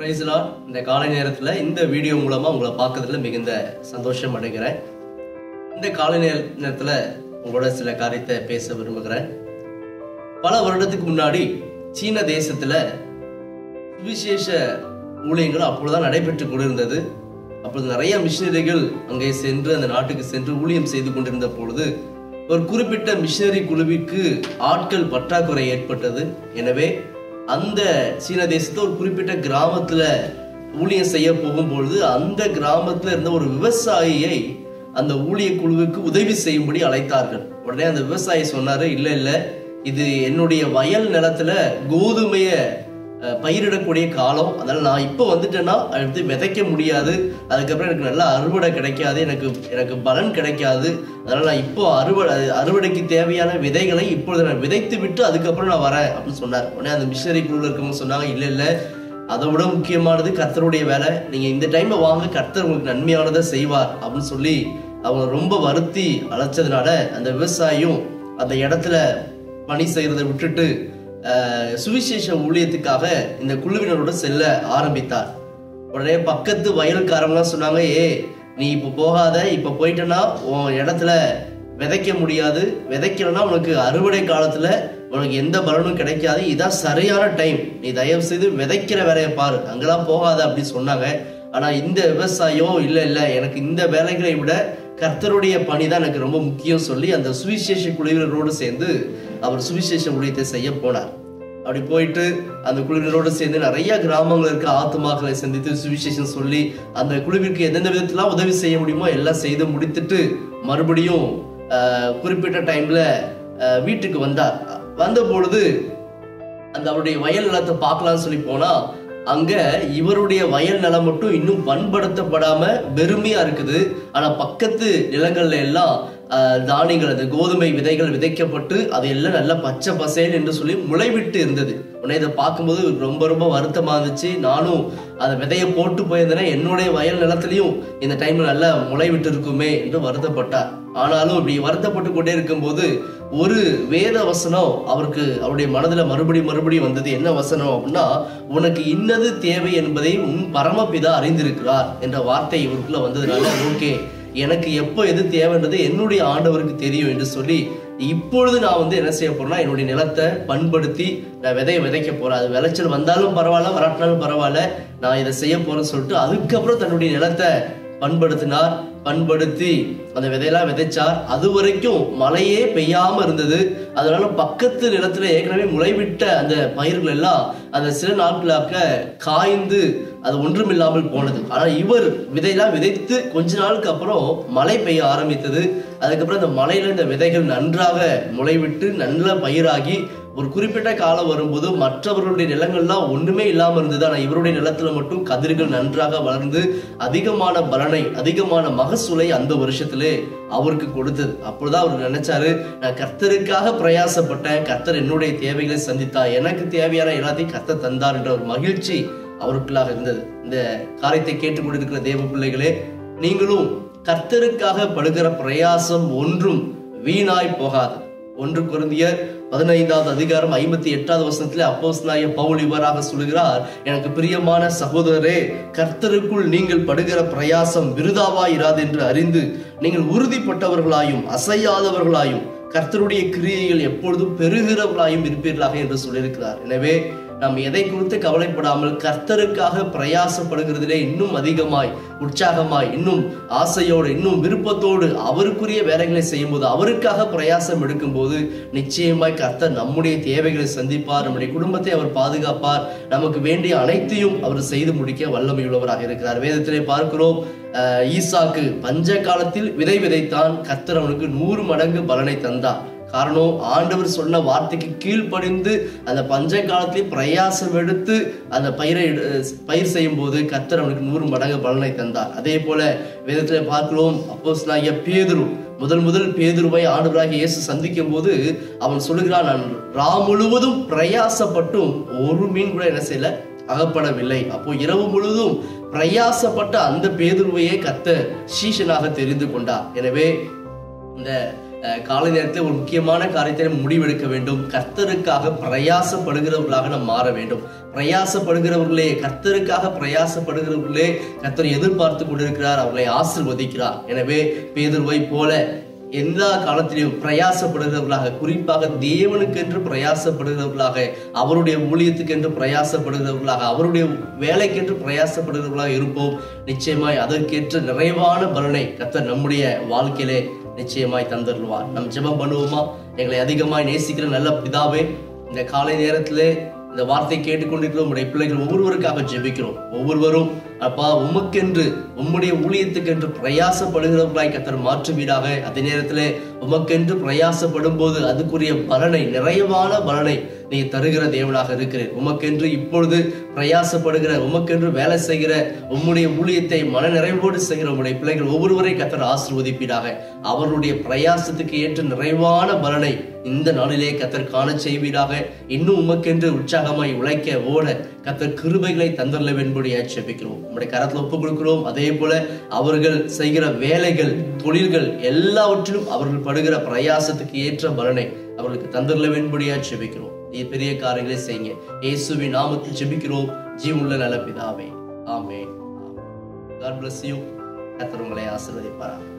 Praise the Lord. இந்த காலை நேரத்தில் இந்த வீடியோ மூலமாக உங்களை பார்க்கறதுல மிகுந்த சந்தோஷம் அடைகிறேன் இந்த காலை நேர நேரத்தில் உங்களோட சில காரியத்தை பேச விரும்புகிறேன் பல வருடத்துக்கு முன்னாடி சீன தேசத்தில் சுவிசேஷ ஊழியங்கள் அப்பொழுதுதான் நடைபெற்று கொண்டிருந்தது அப்பொழுது நிறைய மிஷினரிகள் அங்கே சென்று அந்த நாட்டுக்கு சென்று ஊழியம் செய்து கொண்டிருந்த பொழுது ஒரு குறிப்பிட்ட மிஷினரி குழுவிற்கு ஆட்கள் பற்றாக்குறை ஏற்பட்டது எனவே அந்த சீன தேசத்துல ஒரு குறிப்பிட்ட கிராமத்துல ஊழியம் செய்ய போகும்பொழுது அந்த கிராமத்துல இருந்த ஒரு விவசாயியை அந்த ஊழிய குழுவுக்கு உதவி செய்யும்படி அழைத்தார்கள் உடனே அந்த விவசாயி சொன்னாரு இல்ல இல்ல இது என்னுடைய வயல் நிலத்துல கோதுமைய அஹ், பயிரிடக்கூடிய காலம் அதனால நான் இப்போ வந்துட்டேன்னா அடுத்து விதைக்க முடியாது அதுக்கப்புறம் எனக்கு நல்ல அறுவடை கிடைக்காது எனக்கு எனக்கு பலன் கிடைக்காது அதனால நான் இப்போ அறுவடை அறுவடைக்கு தேவையான விதைகளை இப்பொழுது நான் விதைத்து விட்டு அதுக்கப்புறம் நான் வரேன் அப்படின்னு சொன்னார் உடனே அந்த மிஷனரி குழுவில் இருக்கவங்க சொன்னாங்க இல்ல இல்ல அதை விட முக்கியமானது கர்த்தருடைய வேலை நீங்க இந்த டைம்ல வாங்க கர்த்தர் உங்களுக்கு நன்மையானதை செய்வார் அப்படின்னு சொல்லி அவங்க ரொம்ப வருத்தி அழைச்சதுனால அந்த விவசாயியும் அந்த இடத்துல பணி செய்யறதை விட்டுட்டு அஹ், சுவிசேஷ ஊழியத்துக்காக இந்த குழுவினரோட செல்ல ஆரம்பித்தார் உடனே பக்கத்து வயல்காரங்களாம் சொன்னாங்க ஏ நீ இப்போ போகாத இப்போ போயிட்டேன்னா உன் இடத்துல விதைக்க முடியாது விதைக்கலன்னா உனக்கு அறுவடை காலத்துல உனக்கு எந்த பலனும் கிடைக்காது இதான் சரியான டைம் நீ தயவு செய்து விதைக்கிற வேலையை பாரு அங்கெல்லாம் போகாத அப்படின்னு சொன்னாங்க ஆனா இந்த விவசாயம் இல்ல இல்ல எனக்கு இந்த வேலைகளை விட கர்த்தருடைய பணி தான் எனக்கு ரொம்ப முக்கியம் சொல்லி அந்த சுவிசேஷ குழுவினரோடு சேர்ந்து அவர் சுவிசேஷ ஊழியத்தை செய்ய போனார் அப்படி போயிட்டு அந்த குழுவினரோடு சேர்ந்து நிறைய கிராமங்கள் இருக்க ஆத்துமாக்களை சந்தித்து சுவிசேஷம் சொல்லி அந்த குழுவிற்கு எந்தெந்த விதத்திலாம் உதவி செய்ய முடியுமோ எல்லாம் செய்து முடித்துட்டு மறுபடியும் ஆஹ், குறிப்பிட்ட டைம்ல ஆஹ், வீட்டுக்கு வந்தார் வந்த பொழுது அந்த அவருடைய வயல் நிலத்தை பார்க்கலாம்னு சொல்லி போனா அங்க இவருடைய வயல் நிலம் மட்டும் இன்னும் பண்படுத்தப்படாம வெறுமையா இருக்குது ஆனா பக்கத்து நிலங்கள்ல எல்லாம் ஆஹ், தானியங்கள் அந்த கோதுமை விதைகள் விதைக்கப்பட்டு அது எல்லாம் நல்லா பச்சை பசேல் என்று சொல்லி முளைவிட்டு இருந்தது உடனே இதை பார்க்கும்போது ரொம்ப ரொம்ப வருத்தமா இருந்துச்சு நானும் அந்த விதையை போட்டு போயிருந்தேன்னா என்னுடைய வயல் நிலத்திலையும் இந்த டைம்ல நல்லா முளைவிட்டு இருக்குமே என்று வருத்தப்பட்டார் ஆனாலும் இப்படி வருத்தப்பட்டு கொண்டே இருக்கும்போது ஒரு வேத வசனம் அவருக்கு அவருடைய மனதுல மறுபடி மறுபடியும் வந்தது என்ன வசனம் அப்படின்னா உனக்கு இன்னது தேவை என்பதை உன் பரமபிதா அறிந்திருக்கிறார் என்ற வார்த்தை இவருக்குள்ள வந்ததுனால ஓகே எனக்கு எப்போ எது தேவைன்றது என்னுடைய ஆண்டவருக்கு தெரியும் என்று சொல்லி இப்பொழுது நான் வந்து என்ன செய்ய போறேன்னா என்னுடைய நிலத்தை பண்படுத்தி நான் விதையை விதைக்க போறேன் அது விளைச்சல் வந்தாலும் பரவாயில்ல வராட்டினாலும் பரவாயில்ல நான் இதை செய்ய போறேன்னு சொல்லிட்டு அதுக்கப்புறம் தன்னுடைய நிலத்தை பண்படுத்தினார் பண்படுத்தி அந்த விதையெல்லாம் விதைச்சார் அது வரைக்கும் மழையே பெய்யாம இருந்தது அதனால பக்கத்து நிலத்துல ஏற்கனவே முளைவிட்ட அந்த பயிர்கள் எல்லாம் அந்த சில நாட்களாக காய்ந்து அது ஒன்றுமில்லாமல் போனது ஆனா இவர் விதையெல்லாம் விதைத்து கொஞ்ச நாளுக்கு அப்புறம் மழை பெய்ய ஆரம்பித்தது அதுக்கப்புறம் இந்த மழையில இந்த விதைகள் நன்றாக முளைவிட்டு நல்ல பயிராகி ஒரு குறிப்பிட்ட காலம் வரும்போது மற்றவர்களுடைய நிலங்கள்லாம் ஒண்ணுமே இல்லாம இருந்தது ஆனா இவருடைய நிலத்துல மட்டும் கதிர்கள் நன்றாக வளர்ந்து அதிகமான பலனை அதிகமான மகசூலை அந்த வருஷத்திலே அவருக்கு கொடுத்தது அப்பொழுதுதான் அவர் நினைச்சாரு நான் கர்த்தருக்காக பிரயாசப்பட்டேன் கர்த்தர் என்னுடைய தேவைகளை சந்தித்தா எனக்கு தேவையான எல்லாத்தையும் கர்த்தர் தந்தார் என்ற ஒரு மகிழ்ச்சி அவருக்குள்ளாக இருந்தது இந்த காரியத்தை கேட்டுக்கொண்டிருக்கிற தேவ பிள்ளைகளே நீங்களும் கர்த்தருக்காக படுகிற பிரயாசம் ஒன்றும் வீணாய் போகாது ஒன்று குருந்தியர் பதினைந்தாவது அதிகாரம் ஐம்பத்தி எட்டாவது வசனத்திலே அப்போஸ்தலனாகிய பவுல் இவராக சொல்கிறார் எனக்கு பிரியமான சகோதரரே கர்த்தருக்குள் நீங்கள் படுகிற பிரயாசம் விருதாவாயிராது என்று அறிந்து நீங்கள் உறுதிப்பட்டவர்களாயும் அசையாதவர்களாயும் கர்த்தருடைய கிரியைகள் எப்பொழுதும் பெருகிறவர்களாயும் இருப்பீர்களாக என்று சொல்லியிருக்கிறார் எனவே நாம் எதை குறித்து கவலைப்படாமல் கர்த்தருக்காக பிரயாசப்படுகிறதிலே இன்னும் அதிகமாய் உற்சாகமாய் இன்னும் ஆசையோடு இன்னும் விருப்பத்தோடு அவருக்குரிய வேலைகளை செய்யும்போது அவருக்காக பிரயாசம் எடுக்கும்போது நிச்சயமாய் கர்த்தர் நம்முடைய தேவைகளை சந்திப்பார் நம்முடைய குடும்பத்தை அவர் பாதுகாப்பார் நமக்கு வேண்டிய அனைத்தையும் அவர் செய்து முடிக்க வல்லமையுள்ளவராக இருக்கிறார் வேதத்திலே பார்க்கிறோம் அஹ், ஈசாக்கு பஞ்ச காலத்தில் விதை விதைத்தான் கர்த்தர் அவனுக்கு நூறு மடங்கு பலனை தந்தார் காரணம் ஆண்டவர் சொன்ன வார்த்தைக்கு கீழ்ப்படிந்து அந்த பஞ்ச காலத்திலே பிரயாசம் எடுத்து அந்த பயிரை எடு- பயிர் செய்யும் போது கர்த்தர் அவனுக்கு நூறு மடங்கு பலனை தந்தார் அதே போல வேதத்துல பார்க்கிறோம் அப்போஸ்தலனாகிய பேதுரு முதல் முதல் பேதுருவை ஆண்டவராகிய இயேசு சந்திக்கும் போது அவன் சொல்லுகிறான் நான் ரா முழுவதும் பிரயாசப்பட்டும் ஒரு மீன் கூட என்ன செய்யல அகப்படவில்லை அப்போ இரவு முழுவதும் பிரயாசப்பட்ட அந்த பேதுருவையே கத்த சீஷனாக தெரிந்து கொண்டார் எனவே இந்த அஹ், காலை நேரத்தில் ஒரு முக்கியமான காரியத்தை நாம் முடிவெடுக்க வேண்டும் கர்த்தருக்காக பிரயாசப்படுகிறவர்களாக நாம் மாற வேண்டும் பிரயாசப்படுகிறவர்களே கர்த்தருக்காக பிரயாசப்படுகிறவர்களே கர்த்தர் எதிர்பார்த்து கொண்டிருக்கிறார் அவர்களை ஆசிர்வதிக்கிறார் எனவே பேதுருவை போல எல்லா காலத்திலும் பிரயாசப்படுகிறவர்களாக குறிப்பாக தேவனுக்கென்று பிரயாசப்படுகிறவர்களாக அவருடைய ஊழியத்துக்கென்று பிரயாசப்படுகிறவர்களாக அவருடைய வேலைக்கென்று பிரயாசப்படுகிறவர்களாக இருப்போம் நிச்சயமாய் அதற்கேற்ற நிறைவான பலனை கர்த்தர் நம்முடைய வாழ்க்கையிலே நிச்சயமாய் தந்துடுவார் நம்ம ஜெபம் பண்ணுவோமா எங்களை அதிகமாய் நேசிக்கிற நல்ல பிதாவே இந்த காலை நேரத்திலே இந்த வார்த்தை கேட்டுக்கொண்டிருக்கிற உங்களுடைய பிள்ளைகள் ஒவ்வொருவருக்காக ஜெபிக்கிறோம் ஒவ்வொருவரும் அப்பா உமக்கென்று உம்முடைய ஊழியத்துக்கென்று பிரயாசப்படுகிறவர்களாய் கத்தர் மாற்றுவீராக அதே நேரத்திலே உமக்கென்று பிரயாசப்படும் போது அதுக்குரிய பலனை நிறைவான பலனை நீ தருகிற தேவனாக இருக்கிறேன் உமக்கென்று இப்பொழுது பிரயாசப்படுகிற உமக்கென்று வேலை செய்கிற உம்முடைய ஊழியத்தை மன நிறைவோடு செய்கிற உம்முடைய பிள்ளைகள் ஒவ்வொருவரை கத்தர் ஆசிர்வதிப்பீராக அவருடைய பிரயாசத்துக்கு ஏற்ற நிறைவான பலனை இந்த நாளிலே கத்தர் காண செய்வீராக இன்னும் உமக்கென்று உற்சாகமாய் உழைக்க ஓட கத்தர் கிருபைகளை தந்தரல வெண்படியா செபிக்கிறோம் உம்முடைய கரத்துல ஒப்பு கொடுக்கிறோம் அதே போல அவர்கள் செய்கிற வேலைகள் தொழில்கள் எல்லாவற்றிலும் அவர்கள் படுகிற பிரயாசத்துக்கு ஏற்ற பலனை அவர்களுக்கு தந்தரல வெண்படியா செபிக்கிறோம் நீ பெரிய காரியங்களை செய்யுங்க இயேசுவின் நாமத்தில் ஜெபிக்கிறோம் ஜீவனுள்ள நல்ல பிதாவே ஆமே காட் bless you கத்தர் உங்களை ஆசீர்வதிப்பாரா